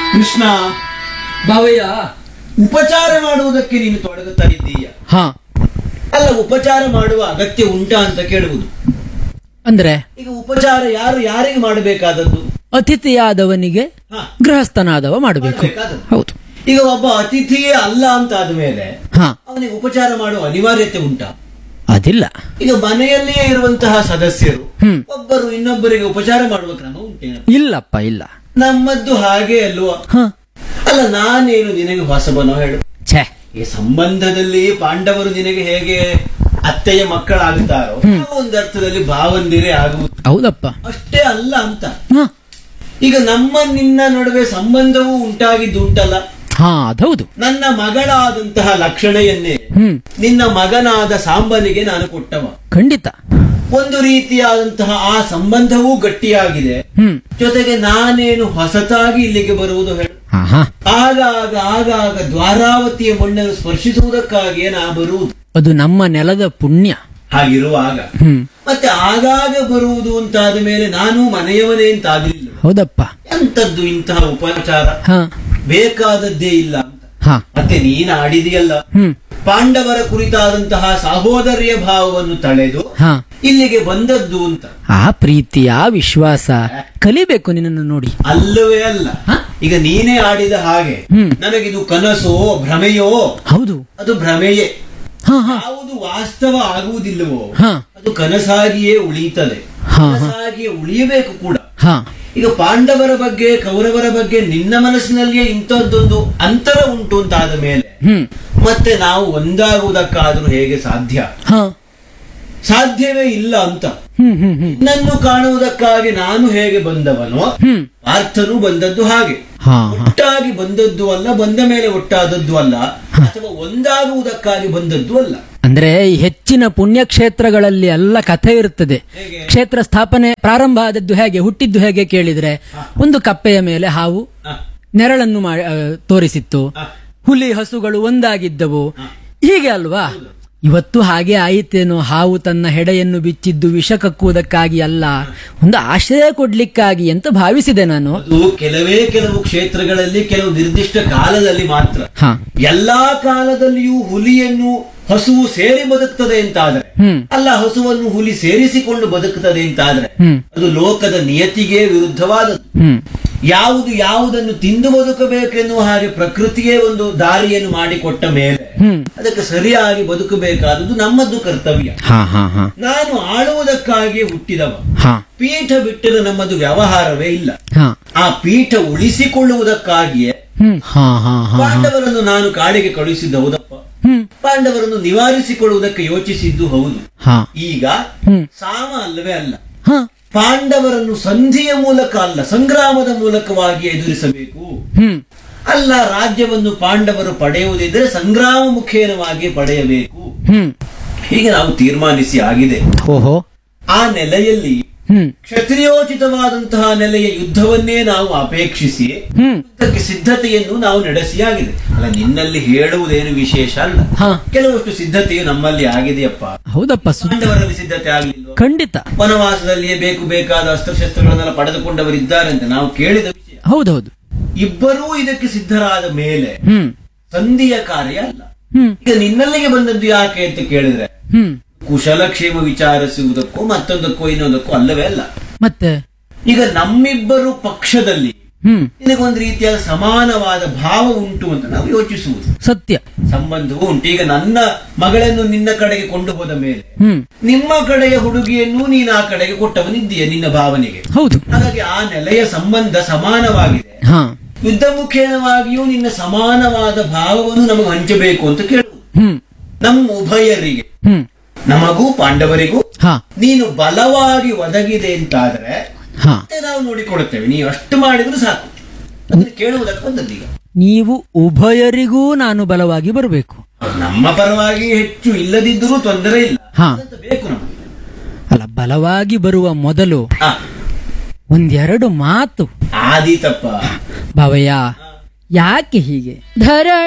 ಕೃಷ್ಣ ಭಾವಯ್ಯ ಉಪಚಾರ ಮಾಡುವುದಕ್ಕೆ ನೀನು ತೊಡಗುತ್ತಾ ಇದ್ದೀಯ ಹಾ ಅಲ್ಲ ಉಪಚಾರ ಮಾಡುವ ಅಗತ್ಯ ಉಂಟಾ ಅಂತ ಕೇಳುವುದು ಅಂದ್ರೆ ಈಗ ಉಪಚಾರ ಯಾರು ಯಾರಿಗೆ ಮಾಡಬೇಕಾದದ್ದು ಅತಿಥಿಯಾದವನಿಗೆ ಹಾ. ಗೃಹಸ್ಥನಾದವ ಮಾಡಬೇಕು ಮಾಡ್ಬೇಕಾದದ್ದು. ಹೌದು ಈಗ ಒಬ್ಬ ಅತಿಥಿಯೇ ಅಲ್ಲ ಅಂತ ಆದ್ಮೇಲೆ ಹಾ ಅವನಿಗೆ ಉಪಚಾರ ಮಾಡುವ ಅನಿವಾರ್ಯತೆ ಉಂಟಾ ಅದಿಲ್ಲ ಈಗ ಮನೆಯಲ್ಲಿಯೇ ಇರುವಂತಹ ಸದಸ್ಯರು ಹ್ಮ್. ಒಬ್ಬರು ಇನ್ನೊಬ್ಬರಿಗೆ ಉಪಚಾರ ಮಾಡುವ ಕ್ರಮ ಉಂಟೇನ ಇಲ್ಲಪ್ಪ ಇಲ್ಲ ನಮ್ಮದ್ದು ಹಾಗೆ ಅಲ್ವಾ ಹ ಅಲ್ಲ ನಾನೇನು ನಿನಗೆ ಹೊಸಬನೋ ಹೇಳು ಛೇ ಈ ಸಂಬಂಧದಲ್ಲಿ ಪಾಂಡವರು ನಿನಗೆ ಹೇಗೆ ಅತ್ತೆಯ ಮಕ್ಕಳಾಗುತ್ತಾರೋ ಆ ಒಂದು ಅರ್ಥದಲ್ಲಿ ಭಾವಂದಿರೇ ಆಗುವುದು ಹೌದಪ್ಪ ಅಷ್ಟೇ ಅಲ್ಲ ಅಂತ ಹ ಈಗ ನಮ್ಮ ನಿನ್ನ ನಡುವೆ ಸಂಬಂಧವೂ ಉಂಟಾಗಿದ್ದುಂಟಲ್ಲ ಹಾ ಅದೌದು ನನ್ನ ಮಗಳಾದಂತಹ ಲಕ್ಷಣೆಯನ್ನೇ ಹ್ಮ್ ನಿನ್ನ ಮಗನಾದ ಸಾಂಬನಿಗೆ ನಾನು ಕೊಟ್ಟವ ಖಂಡಿತ ಒಂದು ರೀತಿಯಾದಂತಹ ಆ ಸಂಬಂಧವೂ ಗಟ್ಟಿಯಾಗಿದೆ ಹ್ಮ್ ಜೊತೆಗೆ ನಾನೇನು ಹೊಸತಾಗಿ ಇಲ್ಲಿಗೆ ಬರುವುದು ಹೇಳು ಹಾ ಹಾ ಆಗಾಗ ಆಗಾಗ ದ್ವಾರಾವತಿಯ ಮಣ್ಣನ್ನು ಸ್ಪರ್ಶಿಸುವುದಕ್ಕಾಗಿಯೇ ನಾ ಬರುವುದು ಅದು ನಮ್ಮ ನೆಲದ ಪುಣ್ಯ ಹಾಗಿರುವಾಗ ಹ್ಮ್ ಮತ್ತೆ ಆಗಾಗ ಬರುವುದು ಅಂತಾದ ಮೇಲೆ ನಾನು ಮನೆಯವನೇ ಅಂತಾಗಲಿಲ್ಲ ಹೌದಪ್ಪ ಎಂತದ್ದು ಇಂತಹ ಉಪಚಾರ ಹಾ ಬೇಕಾದದ್ದೇ ಇಲ್ಲ ಅಂತ ಹಾ ಮತ್ತೆ ನೀನು ಆಡಿದೆಯಲ್ಲ ಹ್ಮ್ ಪಾಂಡವರ ಕುರಿತಾದಂತಹ ಸಹೋದರಿಯ ಭಾವವನ್ನು ತಳೆದು ಹಾ ಇಲ್ಲಿಗೆ ಬಂದದ್ದು ಅಂತ ಆ ಪ್ರೀತಿಯ ವಿಶ್ವಾಸ ಕಲಿಬೇಕು ನಿನ್ನನ್ನು ನೋಡಿ ಅಲ್ಲವೇ ಅಲ್ಲ ಹ? ಈಗ ನೀನೇ ಆಡಿದ ಹಾಗೆ ಹ್ಮ್. ನನಗಿದು ಕನಸೋ ಭ್ರಮೆಯೋ ಹೌದು ಅದು ಭ್ರಮೆಯೇ ಹಾ ಹಾ ಯಾವುದು ವಾಸ್ತವ ಆಗುವುದಿಲ್ಲವೋ ಹಾ ಅದು ಕನಸಾಗಿಯೇ ಉಳಿಯುತ್ತದೆ ಹಾ, ಹಾ. ಕನಸಾಗಿಯೇ ಉಳಿಯಬೇಕು ಕೂಡ ಹಾ ಈಗ ಪಾಂಡವರ ಬಗ್ಗೆ ಕೌರವರ ಬಗ್ಗೆ ನಿನ್ನ ಮನಸ್ಸಿನಲ್ಲಿಯೇ ಇಂಥದ್ದೊಂದು ಅಂತರ ಉಂಟು ಅಂತಾದ ಮೇಲೆ ಹ್ಮ್ ಮತ್ತೆ ನಾವು ಒಂದಾಗುವುದಕ್ಕಾದ್ರೂ ಹೇಗೆ ಸಾಧ್ಯ ಹಾ ಸಾಧ್ಯವೇ ಇಲ್ಲ ಅಂತ ಹ್ಮ್ ಹ್ಮ್ ಹ್ಮ್ ನಿನ್ನನ್ನು ಕಾಣುವುದಕ್ಕಾಗಿ ನಾನು ಹೇಗೆ ಬಂದವನೋ ಹ್ಮ್ ಪಾರ್ಥನು ಬಂದದ್ದು ಹಾಗೆ ಹಾ ಹಾ ಒಟ್ಟಾಗಿ ಬಂದದ್ದು ಅಲ್ಲ ಬಂದ ಮೇಲೆ ಒಟ್ಟಾದದ್ದು ಅಲ್ಲ ಅಥವಾ ಒಂದಾಗುವುದಕ್ಕಾಗಿ ಬಂದದ್ದು ಅಲ್ಲ ಅಂದ್ರೆ ಈ ಹೆಚ್ಚಿನ ಪುಣ್ಯಕ್ಷೇತ್ರಗಳಲ್ಲಿ ಎಲ್ಲ ಕಥೆ ಇರುತ್ತದೆ ಹೇಗೆ? ಕ್ಷೇತ್ರ ಸ್ಥಾಪನೆ ಪ್ರಾರಂಭ ಆದದ್ದು ಹೇಗೆ ಹುಟ್ಟಿದ್ದು ಹೇಗೆ ಕೇಳಿದ್ರೆ ಒಂದು ಕಪ್ಪೆಯ ಮೇಲೆ ಹಾವು ಹ, ನೆರಳನ್ನು ಮಾ- ಆ, ತೋರಿಸಿತ್ತು ಹ. ಹುಲಿ ಹಸುಗಳು ಒಂದಾಗಿದ್ದವು ಹೀಗೆ ಅಲ್ವಾ ಇವತ್ತು ಹಾಗೆ ಆಯಿತೇನೋ ಹಾವು ತನ್ನ ಹೆಡೆಯನ್ನು ಬಿಚ್ಚಿದ್ದು ವಿಷ ಕಕ್ಕುವುದಕ್ಕಾಗಿ ಅಲ್ಲ ಒಂದು ಆಶ್ರಯ ಕೊಡ್ಲಿಕ್ಕಾಗಿ ಅಂತ ಭಾವಿಸಿದೆ ನಾನು ಅದು ಕೆಲವೇ ಕೆಲವು ಕ್ಷೇತ್ರಗಳಲ್ಲಿ ಕೆಲವು ನಿರ್ದಿಷ್ಟ ಕಾಲದಲ್ಲಿ ಮಾತ್ರ ಹಾ ಎಲ್ಲಾ ಕಾಲದಲ್ಲಿಯೂ ಹುಲಿಯನ್ನು ಹಸುವು ಸೇರಿ ಬದುಕ್ತದೆ ಅಂತಾದ್ರೆ ಹ್ಮ್ ಅಲ್ಲ ಹಸುವನ್ನು ಹುಲಿ ಸೇರಿಸಿಕೊಂಡು ಬದುಕುತ್ತದೆ ಅಂತಾದ್ರೆ ಹ್ಮ್ ಅದು ಲೋಕದ ನಿಯತಿಗೆ ವಿರುದ್ಧವಾದದ್ದು ಹ್ಮ್ ಯಾವುದು ಯಾವುದನ್ನು ತಿಂದು ಬದುಕಬೇಕೆನ್ನುವ ಹಾಗೆ ಪ್ರಕೃತಿಯೇ ಒಂದು ದಾರಿಯನ್ನು ಮಾಡಿಕೊಟ್ಟ ಮೇಲೆ ಹ್ಮ್ ಅದಕ್ಕೆ ಸರಿಯಾಗಿ ಬದುಕಬೇಕಾದದ್ದು ನಮ್ಮದ್ದು ಕರ್ತವ್ಯ ಹಾ ಹಾ ಹಾ ನಾನು ಆಳುವುದಕ್ಕಾಗಿ ಹುಟ್ಟಿದವ ಹಾ ಪೀಠ ಬಿಟ್ಟರೆ ನಮ್ಮದು ವ್ಯವಹಾರವೇ ಇಲ್ಲ ಹಾ ಆ ಪೀಠ ಉಳಿಸಿಕೊಳ್ಳುವುದಕ್ಕಾಗಿಯೇ ಹ್ಮ್ ಹಾ ಹಾ ಹಾ ಪಾಂಡವರನ್ನು ನಾನು ಕಾಡಿಗೆ ಕಳುಹಿಸಿದ್ದು ಹೌದಪ್ಪ ಹ್ಮ್ ಪಾಂಡವರನ್ನು ನಿವಾರಿಸಿಕೊಳ್ಳುವುದಕ್ಕೆ ಯೋಚಿಸಿದ್ದು ಹೌದು ಹಾ ಈಗ ಹ್ಮ್ ಸಾಮ ಅಲ್ಲವೇ ಅಲ್ಲ ಹಾ ಪಾಂಡವರನ್ನು ಸಂಧಿಯ ಮೂಲಕ ಅಲ್ಲ ಸಂಗ್ರಾಮದ ಮೂಲಕವಾಗಿ ಎದುರಿಸಬೇಕು ಹ್ಮ್ ಅಲ್ಲ ರಾಜ್ಯವನ್ನು ಪಾಂಡವರು ಪಡೆಯುವುದಿದ್ರೆ ಸಂಗ್ರಾಮ ಮುಖೇನವಾಗಿ ಪಡೆಯಬೇಕು ಹ್ಮ್ ಹೀಗೆ ನಾವು ತೀರ್ಮಾನಿಸಿ ಆಗಿದೆ ಓಹೋ ಆ ನೆಲೆಯಲ್ಲಿ ಹ್ಮ್ ಕ್ಷತ್ರಿಯೋಚಿತವಾದಂತಹ ನೆಲೆಯ ಯುದ್ಧವನ್ನೇ ನಾವು ಅಪೇಕ್ಷಿಸಿ ಹ್ಮ್ ಯುದ್ಧಕ್ಕೆ ಸಿದ್ಧತೆಯನ್ನು ನಾವು ನಡೆಸಿಯಾಗಿದೆ ಅಲ್ಲ ನಿನ್ನಲ್ಲಿ ಹೇಳುವುದೇನು ವಿಶೇಷ ಅಲ್ಲ ಹಾ ಕೆಲವಷ್ಟು ಸಿದ್ಧತೆಯು ನಮ್ಮಲ್ಲಿ ಆಗಿದೆಯಪ್ಪ ಹೌದಪ್ಪ ಸು ಪಾಂಡವರಲ್ಲಿ ಸಿದ್ಧತೆ ಆಗಲಿಲ್ಲ ಖಂಡಿತ ವನವಾಸದಲ್ಲಿಯೇ ಬೇಕು ಬೇಕಾದ ಅಸ್ತ್ರಶಸ್ತ್ರಗಳನ್ನೆಲ್ಲ ಪಡೆದುಕೊಂಡವರಿದ್ದಾರೆ ಅಂತ ನಾವು ಕೇಳಿದ ವಿಷಯ ಹೌದೌದು ಇಬ್ಬರೂ ಇದಕ್ಕೆ ಸಿದ್ಧರಾದ ಮೇಲೆ ಹ್ಮ್ ಸಂಧಿಯ ಕಾರ್ಯ ಅಲ್ಲ ಹ್ಮ್ ಈಗ ನಿನ್ನಲ್ಲಿಗೆ ಬಂದದ್ದು ಯಾಕೆ ಅಂತ ಕೇಳಿದ್ರೆ ಹ್ಮ್ ಕುಶಲಕ್ಷೇಮ ವಿಚಾರಿಸುವುದಕ್ಕೋ ಮತ್ತೊಂದಕ್ಕೋ ಇನ್ನೊಂದಕ್ಕೋ ಅಲ್ಲವೇ ಅಲ್ಲ ಮತ್ತೆ ಈಗ ನಮ್ಮಿಬ್ಬರು ಪಕ್ಷದಲ್ಲಿ ಹ್ಮ್ ನಿನಗೊಂದು ರೀತಿಯಾದ ಸಮಾನವಾದ ಭಾವ ಉಂಟು ಅಂತ ನಾವು ಯೋಚಿಸುವುದು ಸತ್ಯ ಸಂಬಂಧವು ಉಂಟು ಈಗ ನನ್ನ ಮಗಳನ್ನು ನಿನ್ನ ಕಡೆಗೆ ಕೊಂಡು ಹೋದ ಮೇಲೆ ಹ್ಮ್ ನಿಮ್ಮ ಕಡೆಯ ಹುಡುಗಿಯನ್ನು ನೀನು ಆ ಕಡೆಗೆ ಕೊಟ್ಟವನಿದ್ದೀಯ ನಿನ್ನ ಭಾವನೆಗೆ ಹೌದು ಹಾಗಾಗಿ ಆ ನೆಲೆಯ ಸಂಬಂಧ ಸಮಾನವಾಗಿದೆ ಹಾ ಯುದ್ಧ ಮುಖೇನವಾಗಿಯೂ ನಿನ್ನ ಸಮಾನವಾದ ಭಾವವನ್ನು ನಮಗೆ ಹಂಚಬೇಕು ಅಂತ ಕೇಳುವುದು ಹ್ಮ್ ನಮ್ಮ ಉಭಯರಿಗೆ ಹ್ಮ್ ನಮಗೂ ಪಾಂಡವರಿಗೂ ಹಾ ನೀನು ಬಲವಾಗಿ ಒದಗಿದೆ ಅಂತಾದ್ರೆ ಹಾ ಮತ್ತೆ ನಾವು ನೋಡಿಕೊಳ್ಳುತ್ತೇವೆ ನೀವು ಅಷ್ಟು ಮಾಡಿದ್ರು ಸಾಕು ಅದನ್ನ ಕೇಳುವುದಕ್ಕೆ ಬಂದದ್ದು ಈಗ ನೀವು ಉಭಯರಿಗೂ ನಾನು ಬಲವಾಗಿ ಬರಬೇಕು ನಮ್ಮ ಪರವಾಗಿ ಹೆಚ್ಚು ಇಲ್ಲದಿದ್ದರೂ ತೊಂದರೆ ಇಲ್ಲ ಹಾ. ಅದಂತ ಬೇಕು ನಮಗೆ ಅಲ್ಲ ಬಲವಾಗಿ ಬರುವ ಮೊದಲು ಆ, ಒಂದೆರಡು ಮಾತು ಆದೀತಪ್ಪ ಭಾವಯ್ಯ ಯಾಕೆ ಹೀಗೆ ಧರಣಿ